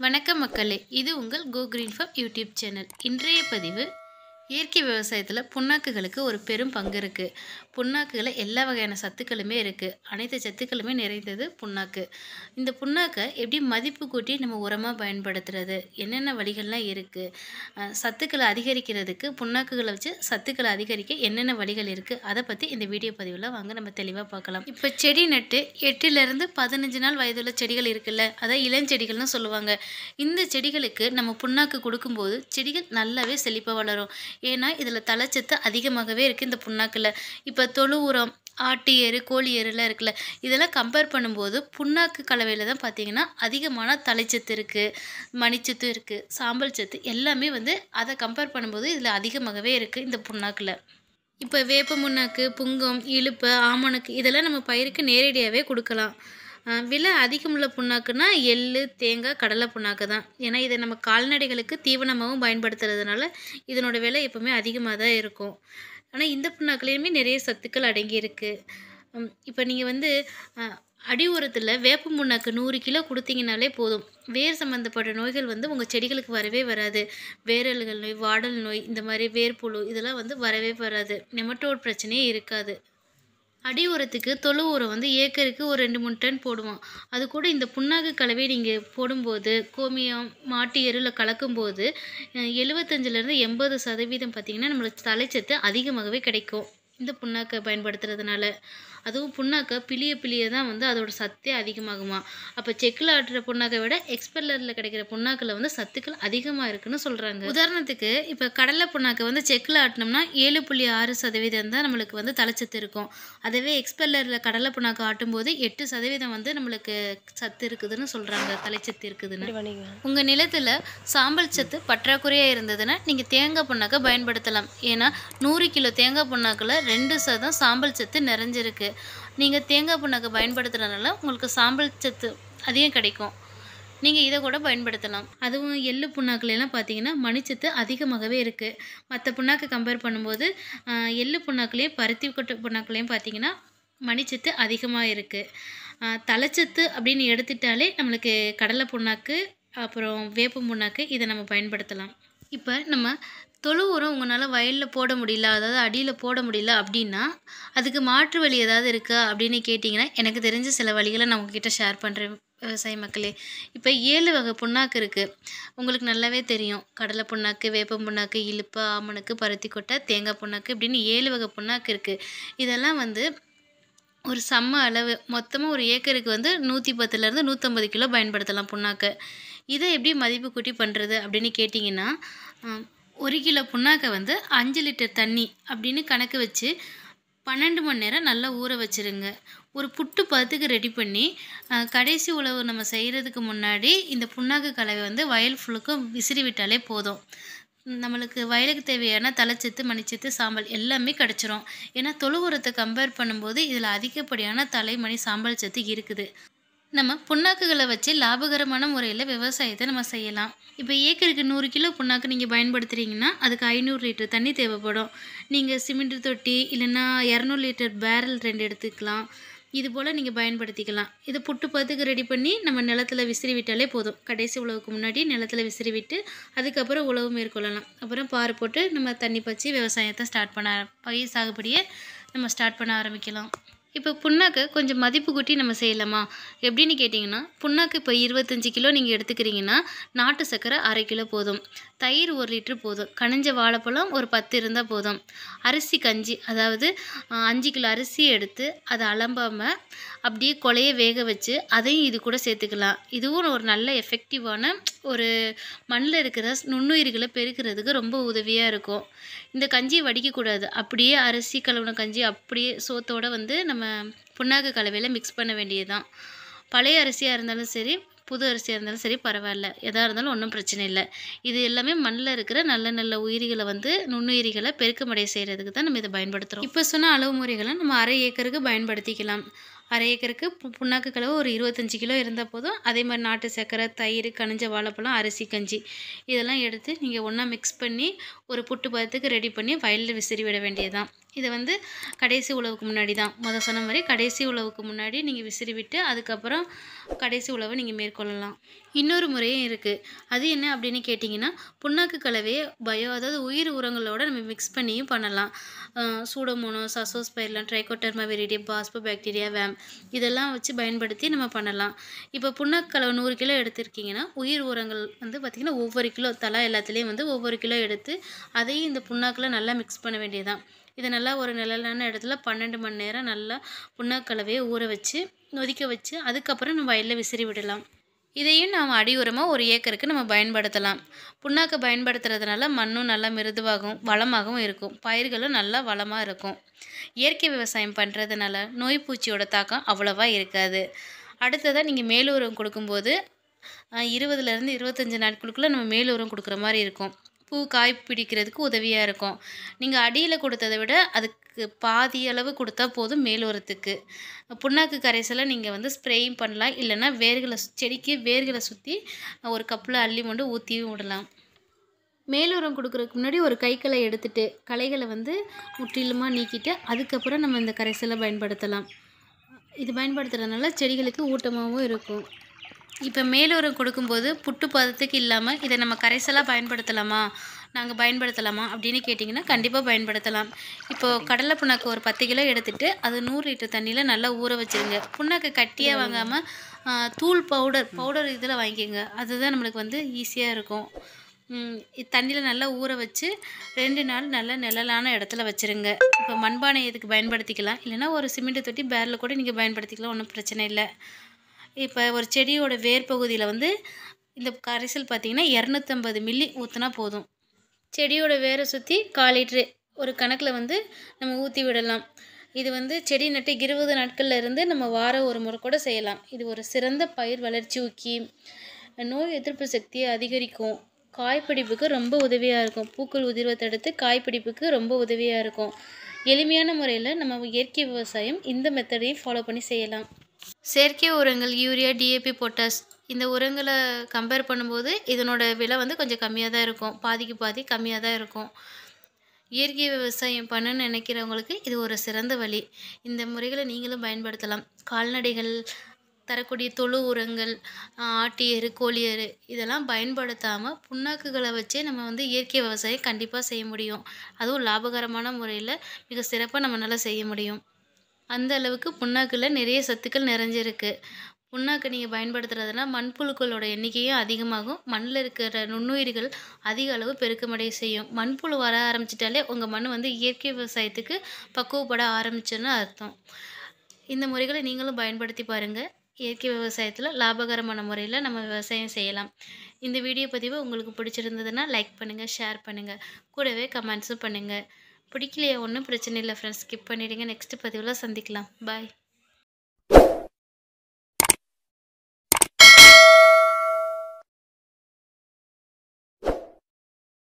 வணக்கம் மக்களே இது உங்கள் go green farm YouTube channel இன்றைய பதிவு இயற்கை விவசாயத்தில் புண்ணாக்குகளுக்கு ஒரு பெரும் பங்கு இருக்குது புண்ணாக்குகளை எல்லா வகையான சத்துக்களுமே இருக்குது அனைத்து சத்துக்களுமே நிறைந்தது புண்ணாக்கு இந்த புண்ணாக்கை எப்படி மதிப்பு கூட்டி நம்ம உரமாக பயன்படுத்துறது என்னென்ன வழிகள்லாம் இருக்குது சத்துக்களை அதிகரிக்கிறதுக்கு புண்ணாக்குகளை வச்சு சத்துக்களை அதிகரிக்க என்னென்ன வழிகள் இருக்குது அதை பற்றி இந்த வீடியோ பதிவில் வாங்க நம்ம தெளிவாக பார்க்கலாம் இப்போ செடி நட்டு எட்டுலேருந்து பதினஞ்சு நாள் வயதுள்ள செடிகள் இருக்குல்ல அதான் இளஞ்செடிகள்னு சொல்லுவாங்க இந்த செடிகளுக்கு நம்ம புண்ணாக்கு கொடுக்கும்போது செடிகள் நல்லாவே செழிப்பாக வளரும் ஏன்னா இதில் தலைச்சத்து அதிகமாகவே இருக்குது இந்த புண்ணாக்கில் இப்போ தொழு உரம் ஆட்டு எரு கோழி எருலாம் இருக்குல்ல இதெல்லாம் கம்பேர் பண்ணும்போது புண்ணாக்கு கலவையில் தான் பார்த்தீங்கன்னா அதிகமான தலைச்சத்து இருக்குது மணிச்சத்து இருக்குது சாம்பல் சத்து எல்லாமே வந்து அதை கம்பேர் பண்ணும்போது இதில் அதிகமாகவே இருக்குது இந்த புண்ணாக்கில் இப்போ வேப்ப முன்னாக்கு புங்கம் இழுப்பு ஆமணக்கு இதெல்லாம் நம்ம பயிருக்கு நேரடியாகவே கொடுக்கலாம் ஆஹ் விலை அதிகமுள்ள புண்ணாக்குனா எள்ளு தேங்காய் கடலை புண்ணாக்கு தான் ஏன்னா இதை நம்ம கால்நடைகளுக்கு தீவனமாகவும் பயன்படுத்துறதுனால இதனோட விலை எப்போவுமே அதிகமாக தான் இருக்கும் ஆனால் இந்த புண்ணாக்குலேயுமே நிறைய சத்துக்கள் அடங்கி இருக்கு உம் இப்போ நீங்கள் வந்து ஆஹ் அடி உரத்தில் வேப்ப முன்னாக்கு நூறு கிலோ கொடுத்தீங்கனாலே போதும் வேர் சம்மந்தப்பட்ட நோய்கள் வந்து உங்கள் செடிகளுக்கு வரவே வராது வேரல்கள் நோய் வாடல் நோய் இந்த மாதிரி வேர்ப்புழு இதெல்லாம் வந்து வரவே வராது நெமட்டோட் பிரச்சனையே இருக்காது அடி உரத்துக்கு தொழு உரம் வந்து ஏக்கருக்கு ஒரு ரெண்டு மூணு டன் போடுவோம் அது கூட இந்த புண்ணாக்கு கலவை நீங்கள் போடும்போது கோமியம் மாட்டு எருவில் கலக்கும்போது அஹ், எழுபத்தஞ்சிலேருந்து எண்பது சதவீதம் பார்த்திங்கன்னா நம்மளுக்கு தலைச்சத்து அதிகமாகவே கிடைக்கும் இந்த புண்ணாக்கை பயன்படுத்துறதுனால அதுவும் புண்ணாக்கை பிளிய பிளிய தான் வந்து அதோட சத்தே அதிகமாகுமா அப்போ செக்கில் ஆட்டுற புண்ணாக்கை விட எக்ஸ்பெல்லரில் கிடைக்கிற புண்ணாக்கில் வந்து சத்துக்கள் அதிகமாக இருக்குன்னு சொல்கிறாங்க உதாரணத்துக்கு இப்போ கடலை புண்ணாக்கை வந்து செக்கில் ஆட்டினோம்னா ஏழு புள்ளி ஆறு சதவீதம் தான் நம்மளுக்கு வந்து தலைச்சத்து இருக்கும் அதுவே எக்ஸ்பெல்லரில் கடலை புண்ணாக்கு ஆட்டும்போது எட்டு சதவீதம் வந்து நம்மளுக்கு சத்து இருக்குதுன்னு சொல்கிறாங்க தலைச்சத்து இருக்குதுன்னு உங்கள் நிலத்தில் சாம்பல் சத்து பற்றாக்குறையாக இருந்ததுன்னா நீங்கள் தேங்காய் புண்ணாக்கை பயன்படுத்தலாம் ஏன்னா நூறு கிலோ தேங்காய் புண்ணாக்கில் ரெண்டு சதம் சாம்பல் சத்து நிறைஞ்சிருக்கு நீங்கள் தேங்காய் புண்ணாக்கை பயன்படுத்துறதுனால உங்களுக்கு சாம்பல் சத்து அதிகம் கிடைக்கும் நீங்கள் இதை கூட பயன்படுத்தலாம் அதுவும் எள்ளு புண்ணாக்குலாம் பார்த்தீங்கன்னா மணிச்சத்து அதிகமாகவே இருக்குது மற்ற புண்ணாக்கு கம்பேர் பண்ணும்போது ஆஹ், எள்ளு புண்ணாக்குலேயும் பருத்தி கொட்டை புண்ணாக்குலேயும் பார்த்தீங்கன்னா மணிச்சத்து அதிகமாக இருக்குது தலைச்சத்து அப்படின்னு எடுத்துட்டாலே நம்மளுக்கு கடலை புண்ணாக்கு அப்புறம் வேப்ப புண்ணாக்கு இதை நம்ம பயன்படுத்தலாம் இப்போ நம்ம தொழு உரம் உங்களால் வயலில் போட முடியல அதாவது அடியில் போட முடியல அப்படின்னா அதுக்கு மாற்று வழி ஏதாவது இருக்கா அப்படின்னு கேட்டிங்கன்னா எனக்கு தெரிஞ்ச சில வழிகளை நான் உங்ககிட்ட ஷேர் பண்ணுறேன் விவசாய மக்களே இப்போ ஏழு வகை புண்ணாக்கு இருக்குது உங்களுக்கு நல்லாவே தெரியும் கடலை புண்ணாக்கு வேப்பம் புண்ணாக்கு இழுப்பு ஆமணக்கு பருத்தி கொட்டை தேங்காய் புண்ணாக்கு இப்படின்னு ஏழு வகை புண்ணாக்கு இருக்குது இதெல்லாம் வந்து ஒரு செம்ம அளவு மொத்தமாக ஒரு ஏக்கருக்கு வந்து நூற்றி பத்துலேருந்து நூற்றம்பது கிலோ பயன்படுத்தலாம் புண்ணாக்கை இதை எப்படி மதிப்பு கூட்டி பண்ணுறது அப்படின்னு கேட்டிங்கன்னா ஆம், ஒரு கிலோ புண்ணாக்கை வந்து அஞ்சு லிட்டர் தண்ணி அப்படின்னு கணக்கு வச்சு பன்னெண்டு மணி நேரம் நல்லா ஊற வச்சிருங்க ஒரு புட்டு பதத்துக்கு ரெடி பண்ணி ஆ, கடைசி உழவு நம்ம செய்கிறதுக்கு முன்னாடி இந்த புண்ணாக்கு கலவை வந்து வயல் ஃபுல்லுக்கும் விசிறி விட்டாலே போதும் நம்மளுக்கு வயலுக்கு தேவையான தலைச்சத்து மணிச்சத்து சாம்பல் எல்லாமே கிடச்சிரும் ஏன்னா தொழு உரத்தை கம்பேர் பண்ணும்போது இதில் அதிகப்படியான தலை மணி சாம்பல் சத்து இருக்குது நம்ம புண்ணாக்குகளை வச்சு லாபகரமான முறையில் விவசாயத்தை நம்ம செய்யலாம் இப்போ ஏக்கருக்கு நூறு கிலோ புண்ணாக்கு நீங்கள் பயன்படுத்துகிறீங்கன்னா அதுக்கு ஐநூறு லிட்டர் தண்ணி தேவைப்படும் நீங்கள் சிமெண்ட் தொட்டி இல்லைன்னா இரநூறு லிட்டர் பேரல் ரெண்டு எடுத்துக்கலாம் இது போல் நீங்கள் பயன்படுத்திக்கலாம் இதை புட்டு பத்துக்கு ரெடி பண்ணி நம்ம நிலத்துல விசிறி விட்டாலே போதும் கடைசி உழவுக்கு முன்னாடி நிலத்துல விசிறி விட்டு அதுக்கப்புறம் உழவு மேற்கொள்ளலாம் அப்புறம் பாரு போட்டு நம்ம தண்ணி பச்சு விவசாயத்தை ஸ்டார்ட் பண்ண ஆர- பயிர் சாகுபடியை நம்ம ஸ்டார்ட் பண்ண ஆரம்பிக்கலாம் இப்போ புண்ணாக்கு கொஞ்சம் மதிப்பு கூட்டி நம்ம செய்யலாமா எப்படின்னு கேட்டிங்கன்னா புண்ணாக்கு இப்போ இருபத்தஞ்சி கிலோ நீங்கள் எடுத்துக்கிறீங்கன்னா நாட்டு சர்க்கரை அரை கிலோ போதும் தயிர் ஒரு லிட்டர் போதும் கனிஞ்ச வாழைப்பழம் ஒரு பத்து இருந்தால் போதும் அரிசி கஞ்சி அதாவது ஆஹ், அஞ்சு கிலோ அரிசி எடுத்து அதை அலம்பாமல் அப்படியே கொலைய வேக வச்சு அதையும் இது கூட சேர்த்துக்கலாம் இதுவும் ஒரு நல்ல எஃபெக்டிவான ஒரு மண்ணில் இருக்கிற நுண்ணுயிர்களை பெருக்கிறதுக்கு ரொம்ப உதவியாக இருக்கும் இந்த கஞ்சியை வடிக்கக்கூடாது அப்படியே அரிசி கழுவுன கஞ்சி அப்படியே சோத்தோட வந்து நம்ம புண்ணாக்கு கலவையில் மிக்ஸ் பண்ண வேண்டியதுதான் பழைய அரிசியாக இருந்தாலும் சரி புது அரிசியாக இருந்தாலும் சரி பரவாயில்ல எதாக இருந்தாலும் ஒன்றும் பிரச்சனை இல்லை இது எல்லாமே மண்ணில் இருக்கிற நல்ல நல்ல உயிரிகளை வந்து நுண்ணுயிரிகளை பெருக்கமடைய செய்கிறதுக்கு தான் நம்ம இதை பயன்படுத்துகிறோம் இப்போ சொன்ன அளவு முறைகளை நம்ம அரை ஏக்கருக்கு பயன்படுத்திக்கலாம் அரை ஏக்கருக்கு பு- புண்ணாக்கு கலவை ஒரு இருபத்தஞ்சி கிலோ இருந்தால் போதும் அதே மாதிரி நாட்டு சர்க்கரை தயிர் கனிஞ்ச வாழைப்பழம் அரிசி கஞ்சி இதெல்லாம் எடுத்து நீங்கள் ஒன்றா மிக்ஸ் பண்ணி ஒரு புட்டு பதத்துக்கு ரெடி பண்ணி வயலில் விசிறி விட வேண்டியதுதான் இதை வந்து கடைசி உழவுக்கு முன்னாடி தான் முதல் சொன்ன மாதிரி கடைசி உழவுக்கு முன்னாடி நீங்கள் விசிறி விட்டு அதுக்கப்புறம் கடைசி உழவை நீங்கள் மேற்கொள்ளலாம் இன்னொரு முறையும் இருக்குது அது என்ன அப்படின்னு கேட்டிங்கன்னா புண்ணாக்கு கலவையை பயோ அதாவது உயிர் உரங்களோட நம்ம மிக்ஸ் பண்ணியும் பண்ணலாம் pseudomonas azospirillum trichoderma viride phosphobacteria VAM இதெல்லாம் வச்சு பயன்படுத்தி நம்ம பண்ணலாம் இப்போ புண்ணாக்கு கலவை நூறு கிலோ எடுத்திருக்கீங்கன்னா உயிர் உரங்கள் வந்து பார்த்திங்கன்னா ஒவ்வொரு கிலோ தலா எல்லாத்துலேயும் வந்து ஒவ்வொரு கிலோ எடுத்து அதையும் இந்த புண்ணாக்கில் நல்லா மிக்ஸ் பண்ண வேண்டியதுதான் இதை நல்லா ஒரு நிழலான இடத்துல பன்னெண்டு மணி நேரம் நல்லா புண்ணாக்கலவையை ஊற வச்சு நொதிக்க வச்சு அதுக்கப்புறம் நம்ம வயலில் விசிறி விடலாம் இதையும் நாம் அடி உரமாக ஒரு ஏக்கருக்கு நம்ம பயன்படுத்தலாம் புண்ணாக்கை பயன்படுத்துறதுனால மண்ணும் நல்லா மிருதுவாகவும் வளமாகவும் இருக்கும் பயிர்களும் நல்லா வளமாக இருக்கும் இயற்கை விவசாயம் பண்ணுறதுனால நோய் பூச்சியோட தாக்கம் அவ்வளோவா இருக்காது அடுத்ததாக நீங்கள் மேலுரம் கொடுக்கும்போது இருபதுலேருந்து இருபத்தஞ்சி நாட்களுக்குள்ளே நம்ம மேலுரம் கொடுக்குற மாதிரி இருக்கும் பூ காய் பிடிக்கிறதுக்கு உதவியாக இருக்கும் நீங்கள் அடியில் கொடுத்ததை விட அதுக்கு பாதி அளவு கொடுத்தா போதும் மேல் உரத்துக்கு புண்ணாக்கு கரைசலை நீங்கள் வந்து ஸ்ப்ரேயும் பண்ணலாம் இல்லைன்னா வேர்களை சு- செடிக்கு வேர்களை சுற்றி ஒரு கப்பில் அள்ளி கொண்டு ஊற்றியும் விடலாம் மேல் உரம் கொடுக்குறதுக்கு முன்னாடி ஒரு கைக்களை எடுத்துட்டு களைகளை வந்து முற்றிலுமாக நீக்கிட்டு அதுக்கப்புறம் நம்ம இந்த கரைசலை பயன்படுத்தலாம் இது பயன்படுத்துறதுனால செடிகளுக்கு ஊட்டமாகவும் இருக்கும் இப்போ மேலுரம் கொடுக்கும்போது புட்டு பதத்துக்கு இல்லாமல் இதை நம்ம கரைசலாக பயன்படுத்தலாமா நாங்கள் பயன்படுத்தலாமா அப்படின்னு கேட்டிங்கன்னா கண்டிப்பாக பயன்படுத்தலாம் இப்போது கடலை புண்ணாக்கு ஒரு பத்து கிலோ எடுத்துட்டு அது நூறு லிட்டர் தண்ணியில் நல்லா ஊற வச்சுருங்க புண்ணாக்கு கட்டியாக வாங்காமல் தூள் பவுடர் பவுடர் இதில் வாங்கிக்கோங்க அதுதான் நம்மளுக்கு வந்து ஈஸியாக இருக்கும் தண்ணியில் நல்லா ஊற வச்சு ரெண்டு நாள் நல்லா நிழலான இடத்துல வச்சுருங்க இப்போ மண்பானை இதுக்கு பயன்படுத்திக்கலாம் இல்லைன்னா ஒரு சிமெண்ட் தொட்டி பேரில் கூட நீங்கள் பயன்படுத்திக்கலாம் ஒன்றும் பிரச்சனை இல்லை இப்போ ஒரு செடியோட வேர் பகுதியில் வந்து இந்த கரைசல் பார்த்தீங்கன்னா இரநூத்தம்பது மில்லி ஊற்றினா போதும் செடியோட வேரை சுற்றி கால் லிட்ரு ஒரு கணக்கில் வந்து நம்ம ஊற்றி விடலாம் இது வந்து செடி நட்டு இருபது நாட்கள்ல இருந்து நம்ம வாரம் ஒரு முறை கூட செய்யலாம் இது ஒரு சிறந்த பயிர் வளர்ச்சி ஊக்கி நோய் எதிர்ப்பு சக்தியை அதிகரிக்கும் காய்பிடிப்புக்கு ரொம்ப உதவியாக இருக்கும் பூக்கள் உதிர்வை தடுத்து காய்பிடிப்புக்கு ரொம்ப உதவியாக இருக்கும் எளிமையான முறையில் நம்ம இயற்கை விவசாயம் இந்த மெத்தடையும் ஃபாலோ பண்ணி செய்யலாம் செயற்கை உரங்கள் யூரியா டிஏபி பொட்டாஸ் இந்த உரங்களை கம்பேர் பண்ணும்போது இதனோட விலை வந்து கொஞ்சம் கம்மியாக தான் இருக்கும் பாதிக்கு பாதி கம்மியாக தான் இருக்கும் இயற்கை விவசாயம் பண்ணணும்னு நினைக்கிறவங்களுக்கு இது ஒரு சிறந்த வழி இந்த முறைகளை நீங்களும் பயன்படுத்தலாம் கால்நடைகள் தரக்கூடிய தொழு உரங்கள் ஆட்டு எரு கோழி எரு இதெல்லாம் பயன்படுத்தாமல் புண்ணாக்குகளை வச்சே நம்ம வந்து இயற்கை விவசாயம் கண்டிப்பாக செய்ய முடியும் அதுவும் லாபகரமான முறையில் மிக சிறப்பாக நம்மளால செய்ய முடியும் அந்த அளவுக்கு புண்ணாக்கில் நிறைய சத்துக்கள் நிறைஞ்சிருக்கு புண்ணாக்கு நீங்கள் பயன்படுத்துறதுனா மண்புழுக்களோட எண்ணிக்கையும் அதிகமாகும் மண்ணில் இருக்கிற நுண்ணுயிர்கள் அதிக அளவு பெருக்கமடைய செய்யும் மண்புழு வர ஆரம்பிச்சிட்டாலே உங்கள் மண் வந்து இயற்கை விவசாயத்துக்கு பக்குவப்பட ஆரம்பிச்சுன்னு அர்த்தம் இந்த முறைகளை நீங்களும் பயன்படுத்தி பாருங்கள் இயற்கை விவசாயத்தில் லாபகரமான முறையில் நம்ம விவசாயம் செய்யலாம் இந்த வீடியோ பதிவு உங்களுக்கு பிடிச்சிருந்ததுன்னா லைக் பண்ணுங்கள் ஷேர் பண்ணுங்கள் கூடவே கமெண்ட்ஸும் பண்ணுங்கள் பிடிக்கலையா ஒன்றும் பிரச்சனை இல்லை ஃப்ரெண்ட்ஸ் ஸ்கிப் பண்ணிவிடுங்க நெக்ஸ்ட் பதிவில் சந்திக்கலாம் பாய்